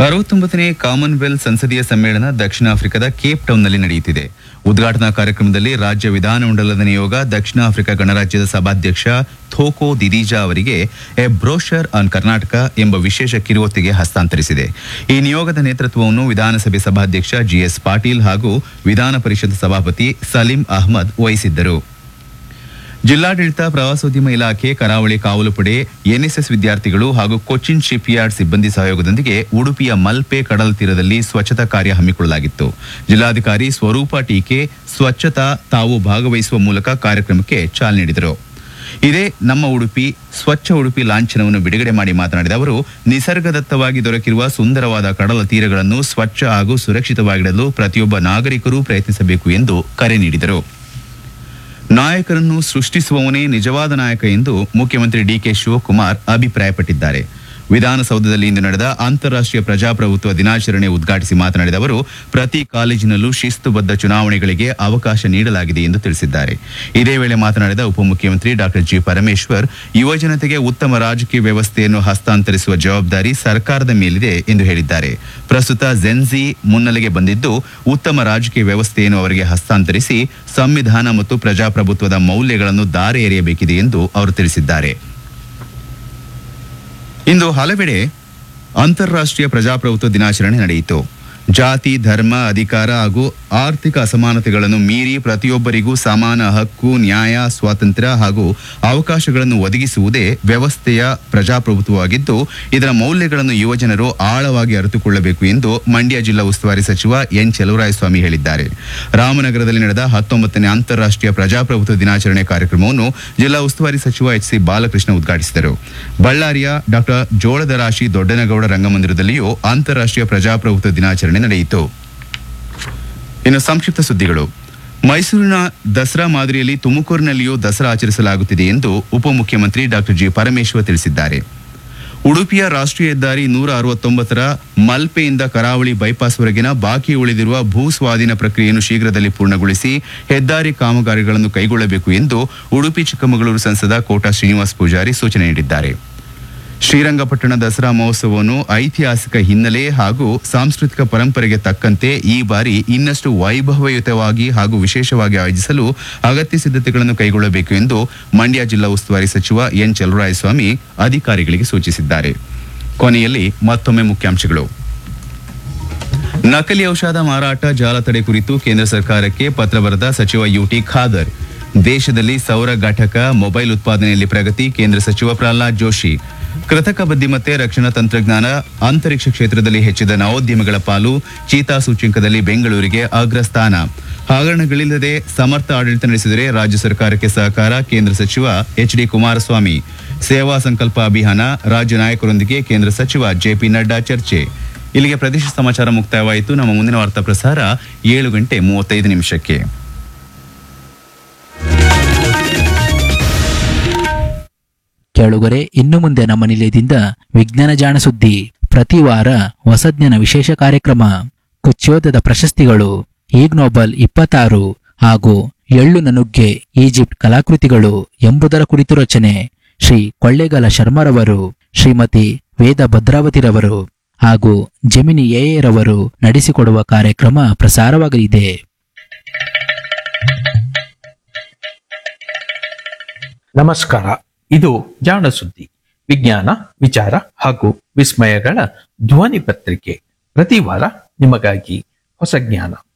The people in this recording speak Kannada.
ಅರವತ್ತೊಂಬತ್ತನೇ ಕಾಮನ್ವೆಲ್ತ್ ಸಂಸದೀಯ ಸಮ್ಮೇಳನ ದಕ್ಷಿಣ ಆಫ್ರಿಕಾದ ಕೇಪ್ ಟೌನ್ನಲ್ಲಿ ನಡೆಯುತ್ತಿದೆ ಉದ್ಘಾಟನಾ ಕಾರ್ಯಕ್ರಮದಲ್ಲಿ ರಾಜ್ಯ ವಿಧಾನಮಂಡಲದ ನಿಯೋಗ ದಕ್ಷಿಣ ಆಫ್ರಿಕಾ ಗಣರಾಜ್ಯದ ಸಭಾಧ್ಯಕ್ಷ ಥೋಕೋ ದಿದಿಜಾ ಅವರಿಗೆ ಎ ಬ್ರೋಷರ್ ಆನ್ ಕರ್ನಾಟಕ ಎಂಬ ವಿಶೇಷ ಕಿರುವೊತ್ತಿಗೆ ಹಸ್ತಾಂತರಿಸಿದೆ ಈ ನಿಯೋಗದ ನೇತೃತ್ವವನ್ನು ವಿಧಾನಸಭೆ ಸಭಾಧ್ಯಕ್ಷ ಜಿಎಸ್ ಪಾಟೀಲ್ ಹಾಗೂ ವಿಧಾನ ಪರಿಷತ್ ಸಭಾಪತಿ ಸಲೀಂ ಅಹ್ಮದ್ ವಹಿಸಿದ್ದರು ಜಿಲ್ಲಾಡಳಿತ ಪ್ರವಾಸೋದ್ಯಮ ಇಲಾಖೆ ಕರಾವಳಿ ಕಾವಲು ಪಡೆ ಎನ್ಎಸ್ಎಸ್ ವಿದ್ಯಾರ್ಥಿಗಳು ಹಾಗೂ ಕೊಚ್ಚಿನ್ ಶಿಪ್ ಯಾರ್ಡ್ ಸಿಬ್ಬಂದಿ ಸಹಯೋಗದೊಂದಿಗೆ ಉಡುಪಿಯ ಮಲ್ಪೆ ಕಡಲ ತೀರದಲ್ಲಿ ಸ್ವಚ್ಛತಾ ಕಾರ್ಯ ಹಮ್ಮಿಕೊಳ್ಳಲಾಗಿತ್ತು ಜಿಲ್ಲಾಧಿಕಾರಿ ಸ್ವರೂಪ ಟೀಕೆ ಸ್ವಚ್ಛತಾ ತಾವು ಭಾಗವಹಿಸುವ ಮೂಲಕ ಕಾರ್ಯಕ್ರಮಕ್ಕೆ ಚಾಲನೆ ನೀಡಿದರು ಇದೇ ನಮ್ಮ ಉಡುಪಿ ಸ್ವಚ್ಛ ಉಡುಪಿ ಲಾಂಛನವನ್ನು ಬಿಡುಗಡೆ ಮಾಡಿ ಮಾತನಾಡಿದ ಅವರು ನಿಸರ್ಗದತ್ತವಾಗಿ ದೊರಕಿರುವ ಸುಂದರವಾದ ಕಡಲ ತೀರಗಳನ್ನು ಸ್ವಚ್ಛ ಹಾಗೂ ಸುರಕ್ಷಿತವಾಗಿಡಲು ಪ್ರತಿಯೊಬ್ಬ ನಾಗರಿಕರೂ ಪ್ರಯತ್ನಿಸಬೇಕು ಎಂದು ಕರೆ ನೀಡಿದರು ನಾಯಕರನ್ನು ಸೃಷ್ಟಿಸುವವನೇ ನಿಜವಾದ ನಾಯಕ ಎಂದು ಮುಖ್ಯಮಂತ್ರಿ ಡಿಕೆ ಶಿವಕುಮಾರ್ ಅಭಿಪ್ರಾಯಪಟ್ಟಿದ್ದಾರೆ ವಿಧಾನಸೌಧದಲ್ಲಿ ಇಂದು ನಡೆದ ಅಂತಾರಾಷ್ಟ್ರೀಯ ಪ್ರಜಾಪ್ರಭುತ್ವ ದಿನಾಚರಣೆ ಉದ್ಘಾಟಿಸಿ ಮಾತನಾಡಿದ ಅವರು ಪ್ರತಿ ಕಾಲೇಜಿನಲ್ಲೂ ಶಿಸ್ತುಬದ್ಧ ಚುನಾವಣೆಗಳಿಗೆ ಅವಕಾಶ ನೀಡಲಾಗಿದೆ ಎಂದು ತಿಳಿಸಿದ್ದಾರೆ ಇದೇ ವೇಳೆ ಮಾತನಾಡಿದ ಉಪಮುಖ್ಯಮಂತ್ರಿ ಡಾಕ್ಟರ್ ಜಿ ಪರಮೇಶ್ವರ್ ಯುವಜನತೆಗೆ ಉತ್ತಮ ರಾಜಕೀಯ ವ್ಯವಸ್ಥೆಯನ್ನು ಹಸ್ತಾಂತರಿಸುವ ಜವಾಬ್ದಾರಿ ಸರ್ಕಾರದ ಮೇಲಿದೆ ಎಂದು ಹೇಳಿದ್ದಾರೆ ಪ್ರಸ್ತುತ ಜೆನ್ಜಿ ಮುನ್ನೆಲೆಗೆ ಬಂದಿದ್ದು ಉತ್ತಮ ರಾಜಕೀಯ ವ್ಯವಸ್ಥೆಯನ್ನು ಅವರಿಗೆ ಹಸ್ತಾಂತರಿಸಿ ಸಂವಿಧಾನ ಮತ್ತು ಪ್ರಜಾಪ್ರಭುತ್ವದ ಮೌಲ್ಯಗಳನ್ನು ದಾರಿ ಎರೆಯಬೇಕಿದೆ ಎಂದು ಅವರು ತಿಳಿಸಿದ್ದಾರೆ ಇಂದು ಹಲವೆಡೆ ಅಂತಾರಾಷ್ಟ್ರೀಯ ಪ್ರಜಾಪ್ರಭುತ್ವ ದಿನಾಚರಣೆ ನಡೆಯಿತು ಜಾತಿ ಧರ್ಮ ಅಧಿಕಾರ ಹಾಗೂ ಆರ್ಥಿಕ ಅಸಮಾನತೆಗಳನ್ನು ಮೀರಿ ಪ್ರತಿಯೊಬ್ಬರಿಗೂ ಸಮಾನ ಹಕ್ಕು ನ್ಯಾಯ ಸ್ವಾತಂತ್ರ್ಯ ಹಾಗೂ ಅವಕಾಶಗಳನ್ನು ಒದಗಿಸುವುದೇ ವ್ಯವಸ್ಥೆಯ ಪ್ರಜಾಪ್ರಭುತ್ವವಾಗಿದ್ದು ಇದರ ಮೌಲ್ಯಗಳನ್ನು ಯುವಜನರು ಆಳವಾಗಿ ಅರಿತುಕೊಳ್ಳಬೇಕು ಎಂದು ಮಂಡ್ಯ ಜಿಲ್ಲಾ ಉಸ್ತುವಾರಿ ಸಚಿವ ಎನ್ ಚಲುವರಾಯಸ್ವಾಮಿ ಹೇಳಿದ್ದಾರೆ ರಾಮನಗರದಲ್ಲಿ ನಡೆದ ಹತ್ತೊಂಬತ್ತನೇ ಅಂತಾರಾಷ್ಟ್ರೀಯ ಪ್ರಜಾಪ್ರಭುತ್ವ ದಿನಾಚರಣೆ ಕಾರ್ಯಕ್ರಮವನ್ನು ಜಿಲ್ಲಾ ಉಸ್ತುವಾರಿ ಸಚಿವ ಎಚ್ ಸಿ ಬಾಲಕೃಷ್ಣ ಉದ್ಘಾಟಿಸಿದರು ಬಳ್ಳಾರಿಯ ಡಾಕ್ಟರ್ ಜೋಳದರಾಶಿ ದೊಡ್ಡನಗೌಡ ರಂಗಮಂದಿರದಲ್ಲಿಯೂ ಅಂತಾರಾಷ್ಟ್ರೀಯ ಪ್ರಜಾಪ್ರಭುತ್ವ ದಿನಾಚರಣೆ ನಡೆಯಿತು ಇನ್ನು ಸಂಕ್ಷಿಪ್ತ ಸುದ್ದಿಗಳು ಮೈಸೂರಿನ ದಸರಾ ಮಾದರಿಯಲ್ಲಿ ತುಮಕೂರಿನಲ್ಲಿಯೂ ದಸರಾ ಆಚರಿಸಲಾಗುತ್ತಿದೆ ಎಂದು ಉಪಮುಖ್ಯಮಂತ್ರಿ ಡಾಕ್ಟರ್ ಜಿ ಪರಮೇಶ್ವರ್ ತಿಳಿಸಿದ್ದಾರೆ ಉಡುಪಿಯ ರಾಷ್ಟ್ರೀಯ ಹೆದ್ದಾರಿ ನೂರ ಅರವತ್ತೊಂಬತ್ತರ ಮಲ್ಪೆಯಿಂದ ಕರಾವಳಿ ಬೈಪಾಸ್ವರೆಗಿನ ಬಾಕಿ ಉಳಿದಿರುವ ಭೂ ಸ್ವಾಧೀನ ಪ್ರಕ್ರಿಯೆಯನ್ನು ಶೀಘ್ರದಲ್ಲಿ ಪೂರ್ಣಗೊಳಿಸಿ ಹೆದ್ದಾರಿ ಕಾಮಗಾರಿಗಳನ್ನು ಕೈಗೊಳ್ಳಬೇಕು ಎಂದು ಉಡುಪಿ ಚಿಕ್ಕಮಗಳೂರು ಸಂಸದ ಕೋಟಾ ಶ್ರೀನಿವಾಸ್ ಪೂಜಾರಿ ಸೂಚನೆ ನೀಡಿದ್ದಾರೆ ಶ್ರೀರಂಗಪಟ್ಟಣ ದಸರಾ ಮಹೋತ್ಸವವನ್ನು ಐತಿಹಾಸಿಕ ಹಿನ್ನೆಲೆ ಹಾಗೂ ಸಾಂಸ್ಕೃತಿಕ ಪರಂಪರೆಗೆ ತಕ್ಕಂತೆ ಈ ಬಾರಿ ಇನ್ನಷ್ಟು ವೈಭವಯುತವಾಗಿ ಹಾಗೂ ವಿಶೇಷವಾಗಿ ಆಯೋಜಿಸಲು ಅಗತ್ಯ ಸಿದ್ಧತೆಗಳನ್ನು ಕೈಗೊಳ್ಳಬೇಕು ಎಂದು ಮಂಡ್ಯ ಜಿಲ್ಲಾ ಉಸ್ತುವಾರಿ ಸಚಿವ ಎನ್ ಚಲುವರಾಯಸ್ವಾಮಿ ಅಧಿಕಾರಿಗಳಿಗೆ ಸೂಚಿಸಿದ್ದಾರೆ ಕೊನೆಯಲ್ಲಿ ಮತ್ತೊಮ್ಮೆ ಮುಖ್ಯಾಂಶಗಳು ನಕಲಿ ಔಷಧ ಮಾರಾಟ ಜಾಲ ತಡೆ ಕುರಿತು ಕೇಂದ್ರ ಸರ್ಕಾರಕ್ಕೆ ಪತ್ರ ಬರೆದ ಸಚಿವ ಯುಟಿ ಖಾದರ್ ದೇಶದಲ್ಲಿ ಸೌರ ಘಟಕ ಮೊಬೈಲ್ ಉತ್ಪಾದನೆಯಲ್ಲಿ ಪ್ರಗತಿ ಕೇಂದ್ರ ಸಚಿವ ಪ್ರಹ್ಲಾದ್ ಜೋಶಿ ಕೃತಕ ಬುದ್ಧಿಮತ್ತೆ ರಕ್ಷಣಾ ತಂತ್ರಜ್ಞಾನ ಅಂತರಿಕ್ಷ ಕ್ಷೇತ್ರದಲ್ಲಿ ಹೆಚ್ಚಿದ ನವೋದ್ಯಮಗಳ ಪಾಲು ಚೀತಾ ಸೂಚ್ಯಂಕದಲ್ಲಿ ಬೆಂಗಳೂರಿಗೆ ಅಗ್ರಸ್ಥಾನ ಹಗರಣಗಳಿಲ್ಲದೆ ಸಮರ್ಥ ಆಡಳಿತ ನಡೆಸಿದರೆ ರಾಜ್ಯ ಸರ್ಕಾರಕ್ಕೆ ಸಹಕಾರ ಕೇಂದ್ರ ಸಚಿವ ಎಚ್ ಡಿ ಕುಮಾರಸ್ವಾಮಿ ಸೇವಾ ಸಂಕಲ್ಪ ಅಭಿಯಾನ ರಾಜ್ಯ ನಾಯಕರೊಂದಿಗೆ ಕೇಂದ್ರ ಸಚಿವ ಜೆಪಿ ನಡ್ಡಾ ಚರ್ಚೆ ಇಲ್ಲಿಗೆ ಪ್ರದೇಶ ಸಮಾಚಾರ ಮುಕ್ತಾಯವಾಯಿತು ನಮ್ಮ ಮುಂದಿನ ವಾರ್ತಾ ಪ್ರಸಾರ ಏಳು ಗಂಟೆ ಮೂವತ್ತೈದು ನಿಮಿಷಕ್ಕೆ ಕೇಳುಗರೆ ಇನ್ನು ಮುಂದೆ ನಮ್ಮ ನಿಲಯದಿಂದ ವಿಜ್ಞಾನ ಜಾಣ ಸುದ್ದಿ ಪ್ರತಿ ವಾರ ಹೊಸಜ್ಞಾನ ವಿಶೇಷ ಕಾರ್ಯಕ್ರಮ ಕುಚ್ಯೋದದ ಪ್ರಶಸ್ತಿಗಳು ಈಗ್ ನೋಬಲ್ ಇಪ್ಪತ್ತಾರು ಹಾಗೂ ಎಳ್ಳು ನನುಗ್ಗೆ ಈಜಿಪ್ಟ್ ಕಲಾಕೃತಿಗಳು ಎಂಬುದರ ಕುರಿತು ರಚನೆ ಶ್ರೀ ಕೊಳ್ಳೇಗಾಲ ಶರ್ಮರವರು ಶ್ರೀಮತಿ ವೇದ ಭದ್ರಾವತಿರವರು ಹಾಗೂ ಜಮಿನಿ ಎಎರವರು ನಡೆಸಿಕೊಡುವ ಕಾರ್ಯಕ್ರಮ ಪ್ರಸಾರವಾಗಲಿದೆ ನಮಸ್ಕಾರ ಇದು ಜಾಣ ಸುದ್ದಿ ವಿಜ್ಞಾನ ವಿಚಾರ ಹಾಗೂ ವಿಸ್ಮಯಗಳ ಧ್ವನಿ ಪತ್ರಿಕೆ ಪ್ರತಿ ವಾರ ನಿಮಗಾಗಿ ಹೊಸ ಜ್ಞಾನ